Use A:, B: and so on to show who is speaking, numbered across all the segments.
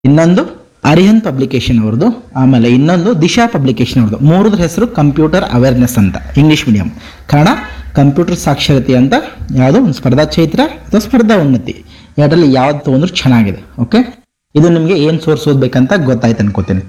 A: ಇನ್ನೊಂದು ಅರಿಹನ್ ಪಬ್ಲಿಕೇಶನ್ ಅವ್ರದ್ದು ಆಮೇಲೆ ಇನ್ನೊಂದು ದಿಶಾ ಪಬ್ಲಿಕೇಶನ್ ಅವ್ರದ್ದು ಮೂರದ್ರ ಹೆಸರು ಕಂಪ್ಯೂಟರ್ ಅವೇರ್ನೆಸ್ ಅಂತ ಇಂಗ್ಲಿಷ್ ಮೀಡಿಯಂ ಕನ್ನಡ ಕಂಪ್ಯೂಟರ್ ಸಾಕ್ಷರತೆ ಅಂತ ಯಾವುದು ಒಂದು ಸ್ಪರ್ಧಾ ಚೈತ್ರ ಅಥವಾ ಸ್ಪರ್ಧಾ ಉನ್ನತಿ ಎರಡರಲ್ಲಿ ಯಾವ್ದು ತೊಗೊಂಡ್ರು ಚೆನ್ನಾಗಿದೆ ಓಕೆ ಇದು ನಿಮಗೆ ಏನು ಸೋರ್ಸ್ ಓದ್ಬೇಕಂತ ಗೊತ್ತಾಯ್ತು ಅನ್ಕೋತೀನಿ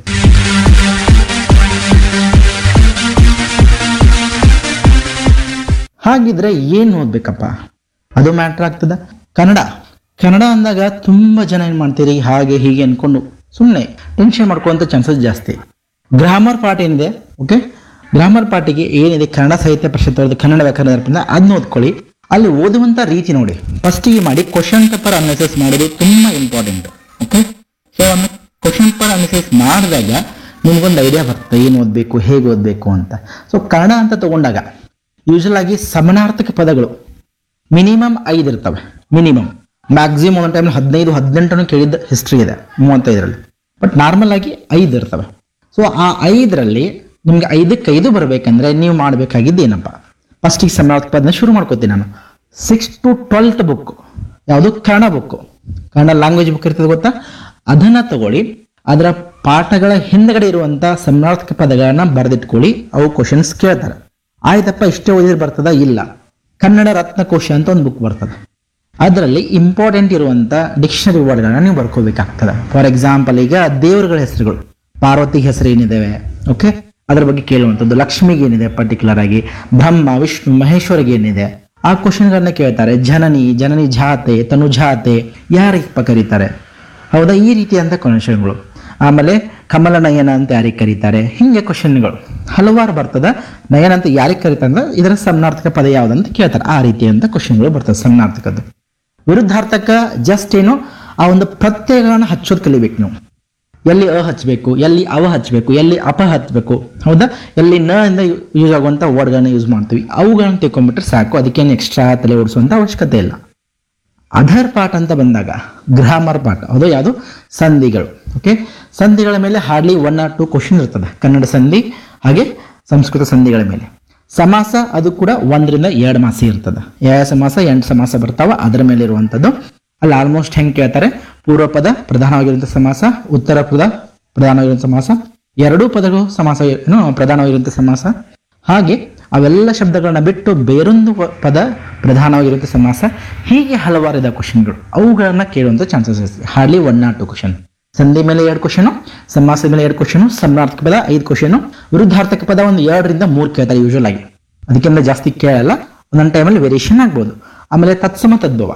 A: ಹಾಗಿದ್ರೆ ಏನು ಓದ್ಬೇಕಪ್ಪ ಅದು ಮ್ಯಾಟ್ರ್ ಆಗ್ತದ ಕನ್ನಡ ಕನ್ನಡ ಅಂದಾಗ ತುಂಬ ಜನ ಏನು ಮಾಡ್ತೀರಿ ಹಾಗೆ ಹೀಗೆ ಅನ್ಕೊಂಡು ಸುಮ್ಮನೆ ಟೆನ್ಷನ್ ಮಾಡ್ಕೊಳ್ಳೋಂಥ ಚಾನ್ಸಸ್ ಜಾಸ್ತಿ ಗ್ರಾಮರ್ ಪಾರ್ಟ್ ಏನಿದೆ ಓಕೆ ಗ್ರಾಮರ್ ಪಾರ್ಟಿಗೆ ಏನಿದೆ ಕನ್ನಡ ಸಾಹಿತ್ಯ ಪರಿಷತ್ ಅವ್ರದ್ದು ಕನ್ನಡ ವ್ಯಾಕರಣ ದರ್ಪಣ ಅದನ್ನ ಓದ್ಕೊಳ್ಳಿ ಅಲ್ಲಿ ಓದುವಂಥ ರೀತಿ ನೋಡಿ ಫಸ್ಟಿಗೆ ಮಾಡಿ ಕ್ವಶನ್ ಪೇಪರ್ ಅನಾಲಿಸಿಸ್ ಮಾಡೋದು ತುಂಬ ಇಂಪಾರ್ಟೆಂಟ್ ಓಕೆ ಸೊ ಒಂದು ಕ್ವಶನ್ ಪೇಪರ್ ಅನಾಲಿಸಿಸ್ ಮಾಡಿದಾಗ ನಿಮ್ಗೊಂದು ಐಡಿಯಾ ಬರ್ತದೆ ಏನು ಓದಬೇಕು ಹೇಗೆ ಓದಬೇಕು ಅಂತ ಸೊ ಕನ್ನಡ ಅಂತ ತಗೊಂಡಾಗ ಯೂಶಲ್ ಆಗಿ ಸಮಾನಾರ್ಥಕ ಪದಗಳು ಮಿನಿಮಮ್ ಐದು ಇರ್ತವೆ ಮಿನಿಮಮ್ ಮ್ಯಾಕ್ಸಿಮಮ್ ಒಂದೊಂದು ಟೈಮ್ ಹದಿನೈದು ಹದಿನೆಂಟನ್ನು ಕೇಳಿದ ಹಿಸ್ಟ್ರಿ ಇದೆ ಮೂವತ್ತೈದರಲ್ಲಿ ಬಟ್ ನಾರ್ಮಲ್ ಆಗಿ ಐದು ಇರ್ತವೆ ಸೊ ಆ ಐದರಲ್ಲಿ ನಿಮ್ಗೆ ಐದಕ್ಕೆ ಐದು ಬರಬೇಕಂದ್ರೆ ನೀವು ಮಾಡಬೇಕಾಗಿದ್ದು ಏನಪ್ಪ ಫಸ್ಟಿಗೆ ಸಮಾನಾರ್ಥಕ ಪದನ ಶುರು ಮಾಡ್ಕೋತೀನಿ ನಾನು ಸಿಕ್ಸ್ ಟು ಟ್ವೆಲ್ತ್ ಬುಕ್ ಯಾವುದು Kannada book Kannada language book ಇರ್ತದೆ ಗೊತ್ತಾ ಅದನ್ನ ತಗೊಳ್ಳಿ ಅದರ ಪಾಠಗಳ ಹಿಂದ್ಗಡೆ ಇರುವಂತ ಸಮಾನಾರ್ಥಕ ಪದಗಳನ್ನ ಬರೆದಿಟ್ಕೊಳ್ಳಿ ಅವು ಕ್ವಶನ್ಸ್ ಕೇಳ್ತಾರೆ ಆಯ್ತಪ್ಪ ಇಷ್ಟೇ ಓದಿದ್ರೆ ಬರ್ತದ ಇಲ್ಲ ಕನ್ನಡ ರತ್ನಕೋಶ ಅಂತ ಒಂದು ಬುಕ್ ಬರ್ತದೆ ಅದರಲ್ಲಿ ಇಂಪಾರ್ಟೆಂಟ್ ಇರುವಂತ ಡಿಕ್ಷನರಿ ವರ್ಡ್ಗಳನ್ನ ನೀವು ಬರ್ಕೋಬೇಕಾಗ್ತದೆ ಫಾರ್ ಎಕ್ಸಾಂಪಲ್ ಈಗ ದೇವರುಗಳ ಹೆಸರುಗಳು ಪಾರ್ವತಿ ಹೆಸರು ಏನಿದಾವೆ ಓಕೆ ಅದ್ರ ಬಗ್ಗೆ ಕೇಳುವಂಥದ್ದು ಲಕ್ಷ್ಮಿಗೆ ಏನಿದೆ ಪರ್ಟಿಕ್ಯುಲರ್ ಆಗಿ ಬ್ರಹ್ಮ ವಿಷ್ಣು ಮಹೇಶ್ವರಿಗೆ ಏನಿದೆ ಆ ಕ್ವಶನ್ಗಳನ್ನ ಕೇಳ್ತಾರೆ ಜನನಿ ಜನನಿ ಜಾತೆ ತನು ಜಾತೆ ಯಾರಿಗಪ್ಪ ಕರೀತಾರೆ ಹೌದಾ ಈ ರೀತಿಯಂತ ಕ್ವಶನ್ಗಳು ಆಮೇಲೆ ಕಮಲ ನಯನ ಅಂತ ಯಾರಿಗೆ ಕರೀತಾರೆ ಹಿಂಗೆ ಕ್ವಶನ್ಗಳು ಹಲವಾರು ಬರ್ತದ ನಯನ ಅಂತ ಯಾರಿಗೆ ಕರೀತಾರೆ ಅಂದ್ರೆ ಇದರ ಸಮ್ನಾರ್ಥಕ ಪದ ಯಾವ್ದಂತ ಕೇಳ್ತಾರೆ ಆ ರೀತಿಯಂತ ಕ್ವಶನ್ಗಳು ಬರ್ತದೆ ಸಮ್ನಾರ್ಥಕದ್ದು ವಿರುದ್ಧಾರ್ಥಕ ಜಸ್ಟ್ ಏನು ಆ ಒಂದು ಪ್ರತ್ಯಯಗಳನ್ನ ಹಚ್ಚೋದು ಕಲಿಬೇಕು ನೀವು ಎಲ್ಲಿ ಅ ಹಚ್ಚಬೇಕು ಎಲ್ಲಿ ಅವ ಹಚ್ಚಬೇಕು ಎಲ್ಲಿ ಅಪ ಹಚ್ಚಬೇಕು ಹೌದಾ ಎಲ್ಲಿ ನ ಇಂದ ಯೂಸ್ ಆಗುವಂಥ ವರ್ಡ್ಗಳನ್ನ ಯೂಸ್ ಮಾಡ್ತೀವಿ ಅವುಗಳನ್ನ ತಿಳ್ಕೊಂಡ್ಬಿಟ್ರೆ ಸಾಕು ಅದಕ್ಕೇನು ಎಕ್ಸ್ಟ್ರಾ ತಲೆ ಓಡಿಸುವಂಥ ಅವಶ್ಯಕತೆ ಇಲ್ಲ ಅಧರ್ ಪಾಠ ಅಂತ ಬಂದಾಗ ಗ್ರಾಮರ್ ಪಾಠ ಅದು ಯಾವುದು ಸಂಧಿಗಳು ಓಕೆ ಸಂಧಿಗಳ ಮೇಲೆ hardly one or two question ಇರ್ತದೆ ಕನ್ನಡ ಸಂಧಿ ಹಾಗೆ ಸಂಸ್ಕೃತ ಸಂಧಿಗಳ ಮೇಲೆ ಸಮಾಸ ಅದು ಕೂಡ ಒಂದರಿಂದ ಎರಡು ಮಾಸ ಇರ್ತದೆ ಯಾವ ಸಮಾಸ ಎಂಟು ಸಮಾಸ ಬರ್ತಾವ ಅದರ ಮೇಲೆ ಇರುವಂಥದ್ದು ಅಲ್ಲಿ ಆಲ್ಮೋಸ್ಟ್ ಹೆಂಗೆ ಕೇಳ್ತಾರೆ ಪೂರ್ವ ಪದ ಪ್ರಧಾನವಾಗಿರುವಂಥ ಸಮಾಸ ಉತ್ತರ ಪದ ಪ್ರಧಾನವಾಗಿರುವಂಥ ಸಮಾಸ ಎರಡೂ ಪದಗಳು ಸಮಾಸ ಏನು ಪ್ರಧಾನವಾಗಿರುವಂಥ ಸಮಾಸ ಹಾಗೆ ಅವೆಲ್ಲ ಶಬ್ದಗಳನ್ನ ಬಿಟ್ಟು ಬೇರೊಂದು ವ- ಪದ ಪ್ರಧಾನವಾಗಿರುವಂಥ ಸಮಾಸ ಹೀಗೆ ಹಲವಾರು ಇದಾವೆ ಕ್ವಶನ್ಗಳು ಅವುಗಳನ್ನ ಕೇಳುವಂಥ ಚಾನ್ಸಸ್ ಇರ್ತದೆ hardly one not two question ಸಂಧಿ ಮೇಲೆ ಎರಡು ಕ್ವಶನು ಸಮಾಸದ ಮೇಲೆ ಎರಡು ಕ್ವಶನು ಸಮ್ನಾರ್ಥಕ ಪದ ಐದು ಕ್ವಶನು ವಿರುದ್ಧಾರ್ಥಕ ಪದ ಒಂದು ಎರಡರಿಂದ ಮೂರು ಕೇಳ್ತಾರೆ ಯೂಶುವಲ್ ಆಗಿ ಅದಕ್ಕಿಂತ ಜಾಸ್ತಿ ಕೇಳಲ್ಲ ಒಂದೊಂದು ಟೈಮಲ್ಲಿ ವೇರಿಯೇಷನ್ ಆಗ್ಬೋದು ಆಮೇಲೆ ತತ್ಸಮ ತದ್ಭವ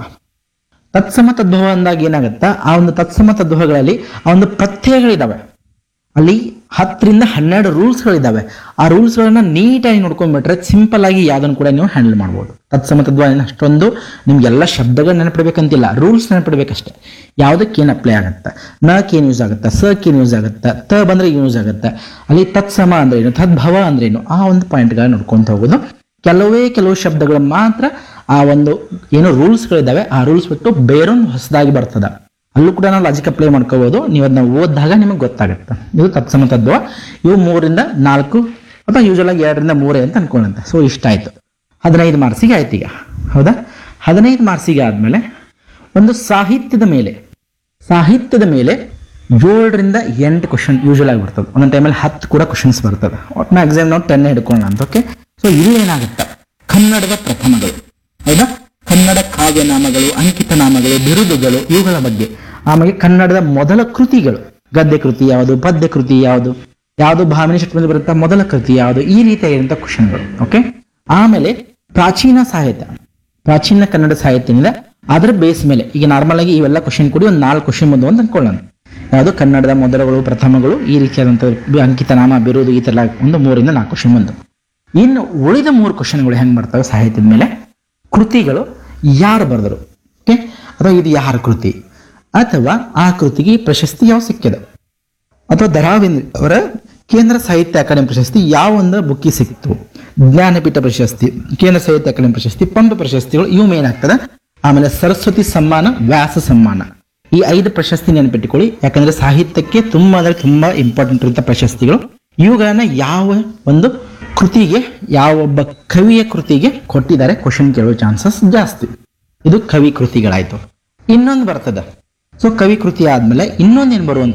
A: ತತ್ಸಮ ತದ್ಭವ ಅಂದಾಗ ಏನಾಗುತ್ತಾ ಆ ಒಂದು ತತ್ಸಮ ತದ್ಭವಗಳಲ್ಲಿ ಆ ಒಂದು ಪ್ರತ್ಯಯಗಳಿದಾವೆ ಅಲ್ಲಿ ಹತ್ತರಿಂದ ಹನ್ನೆರಡು ರೂಲ್ಸ್ಗಳಿದಾವೆ ಆ ರೂಲ್ಸ್ಗಳನ್ನ ನೀಟಾಗಿ ನೋಡ್ಕೊಂಡ್ಬಿಟ್ರೆ ಸಿಂಪಲ್ ಆಗಿ ಯಾವ್ದನ್ನು ಕೂಡ ನೀವು ಹ್ಯಾಂಡಲ್ ಮಾಡ್ಬೋದು ತತ್ಸಮ ತದ್ಭವ ಏನು ಅಷ್ಟೊಂದು ನಿಮ್ಗೆಲ್ಲ ಶಬ್ದಗಳು ನೆನಪಿಡ್ಬೇಕಂತಿಲ್ಲ ರೂಲ್ಸ್ ನೆನಪಿಡ್ಬೇಕಷ್ಟೇ ಯಾವುದಕ್ಕೆ ಏನು ಅಪ್ಲೈ ಆಗುತ್ತೆ ನಕ್ಕೆ ಏನು ಯೂಸ್ ಆಗುತ್ತೆ ಸಕ್ಕೆ ಏನು ಯೂಸ್ ಆಗುತ್ತೆ ತ ಬಂದ್ರೆ ಏನು ಯೂಸ್ ಆಗುತ್ತೆ ಅಲ್ಲಿ ತತ್ಸಮ ಅಂದ್ರೆ ಏನು ತದ್ಭವ ಅಂದ್ರೆ ಏನು ಆ ಒಂದು ಪಾಯಿಂಟ್ಗಳನ್ನ ನೋಡ್ಕೊಂತ ಹೋಗೋದು ಕೆಲವೇ ಕೆಲವು ಶಬ್ದಗಳು ಮಾತ್ರ ಆ ಒಂದು ಏನು ರೂಲ್ಸ್ಗಳಿದಾವೆ ಆ ರೂಲ್ಸ್ ಬಿಟ್ಟು ಬೇರೊಂದು ಹೊಸದಾಗಿ ಬರ್ತದ ಅಲ್ಲೂ ಕೂಡ ನಾವು ಲಾಜಿಕ್ ಅಪ್ಲೈ ಮಾಡ್ಕೋಬಹುದು ನೀವು ಅದನ್ನ ಓದಿದಾಗ ನಿಮಗೆ ಗೊತ್ತಾಗುತ್ತೆ ಇದು ತತ್ಸಮ ತತ್ವ ಇವು ಮೂರಿಂದ ನಾಲ್ಕು ಅಥವಾ ಯೂಶಲ್ ಆಗಿ ಎರಡರಿಂದ ಮೂರೇ ಅಂತ ಅನ್ಕೊಳ್ಳುತ್ತೆ ಸೊ ಇಷ್ಟ ಆಯ್ತು ಹದಿನೈದು ಮಾರ್ಕ್ಸಿಗೆ ಆಯ್ತು ಈಗ ಹೌದಾ ಹದಿನೈದು ಮಾರ್ಕ್ಸಿಗೆ ಆದ್ಮೇಲೆ ಒಂದು ಸಾಹಿತ್ಯದ ಮೇಲೆ ಸಾಹಿತ್ಯದ ಮೇಲೆ ಏಳರಿಂದ ಎಂಟು ಕ್ವಶನ್ ಯೂಶಲ್ ಆಗಿ ಬರ್ತದೆ ಒಂದೊಂದು ಟೈಮಲ್ಲಿ ಹತ್ತು ಕೂಡ ಕ್ವಶನ್ಸ್ ಬರ್ತದೆ ಒಟ್ಟು ಮ್ಯಾಕ್ಸಿಮಮ್ ನಾವು ಟೆನ್ ಹಿಡ್ಕೊಳ್ಳೋಣ ಅಂತ ಓಕೆ ಸೊ ಇಲ್ಲಿ ಏನಾಗುತ್ತೆ ಕನ್ನಡದ ಪ್ರಥಮಗಳು ಹೌದಾ ಕನ್ನಡ ಕಾವ್ಯನಾಮಗಳು ಅಂಕಿತ ನಾಮಗಳು ಬಿರುದುಗಳು ಇವುಗಳ ಬಗ್ಗೆ ಆಮೇಲೆ ಕನ್ನಡದ ಮೊದಲ ಕೃತಿಗಳು ಗದ್ಯ ಕೃತಿ ಯಾವುದು ಪದ್ಯ ಕೃತಿ ಯಾವುದು ಯಾವುದು ಭಾಮಿನಿ ಶತಮಾನದಲ್ಲಿ ಬರುತ್ತಾ ಮೊದಲ ಕೃತಿ ಯಾವುದು ಈ ರೀತಿಯಾಗಿರುವಂಥ ಕ್ವಶನ್ಗಳು ಓಕೆ ಆಮೇಲೆ ಪ್ರಾಚೀನ ಸಾಹಿತ್ಯ ಪ್ರಾಚೀನ ಕನ್ನಡ ಸಾಹಿತ್ಯ ಏನಿದೆ ಅದರ ಬೇಸ್ ಮೇಲೆ ಈಗ ನಾರ್ಮಲ್ ಆಗಿ ಇವೆಲ್ಲ ಕ್ವಶನ್ ಕೂಡಿ ಒಂದು ನಾಲ್ಕು ಕ್ವಶನ್ ಬಂದು ಅಂತ ಅನ್ಕೊಳ್ಳೋಣ ಯಾವುದು ಕನ್ನಡದ ಮೊದಲಗಳು ಪ್ರಥಮಗಳು ಈ ರೀತಿಯಾದಂಥ ಅಂಕಿತ ನಾಮ ಬಿರುದು ಈ ತರ ಒಂದು ಮೂರಿಂದ ನಾಲ್ಕು ಕ್ವಶನ್ ಬಂದು ಇನ್ನು ಉಳಿದ ಮೂರು ಕ್ವಶನ್ಗಳು ಹೆಂಗೆ ಬರ್ತವೆ ಸಾಹಿತ್ಯದ ಮೇಲೆ ಕೃತಿಗಳು ಯಾರು ಬರೆದರು ಓಕೆ ಅಥವಾ ಇದು ಯಾರ ಕೃತಿ ಅಥವಾ ಆ ಕೃತಿಗೆ ಪ್ರಶಸ್ತಿ ಯಾವ ಸಿಕ್ಕಿದೆ ಅಥವಾ ದರಾವಿಂದ್ ಅವರ ಕೇಂದ್ರ ಸಾಹಿತ್ಯ ಅಕಾಡೆಮಿ ಪ್ರಶಸ್ತಿ ಯಾವ ಒಂದು ಬುಕ್ಕಿ ಸಿಕ್ತು ಜ್ಞಾನಪೀಠ ಪ್ರಶಸ್ತಿ ಕೇಂದ್ರ ಸಾಹಿತ್ಯ ಅಕಾಡೆಮಿ ಪ್ರಶಸ್ತಿ ಪಂಪ ಪ್ರಶಸ್ತಿಗಳು ಇವು ಮೇನ್ ಆಗ್ತದೆ ಆಮೇಲೆ ಸರಸ್ವತಿ ಸಮ್ಮಾನ ವ್ಯಾಸ ಸಮ್ಮಾನ ಈ ಐದು ಪ್ರಶಸ್ತಿ ನೆನಪಿಟ್ಟುಕೊಳ್ಳಿ ಯಾಕಂದ್ರೆ ಸಾಹಿತ್ಯಕ್ಕೆ ತುಂಬಾ ಅಂದ್ರೆ ತುಂಬಾ ಇಂಪಾರ್ಟೆಂಟ್ ಇರುವಂತ ಪ್ರಶಸ್ತಿಗಳು ಇವುಗಳನ್ನ ಯಾವ ಒಂದು ಕೃತಿಗೆ ಯಾವ ಒಬ್ಬ ಕವಿಯ ಕೃತಿಗೆ ಕೊಟ್ಟಿದ್ದಾರೆ ಕ್ವಶನ್ ಕೇಳುವ ಚಾನ್ಸಸ್ ಜಾಸ್ತಿ ಇದು ಕವಿ ಕೃತಿಗಳಾಯ್ತು ಇನ್ನೊಂದು ಬರ್ತದೆ ಸೊ ಕವಿ ಕೃತಿ ಆದ್ಮೇಲೆ ಇನ್ನೊಂದೇನು ಬರುವಂತ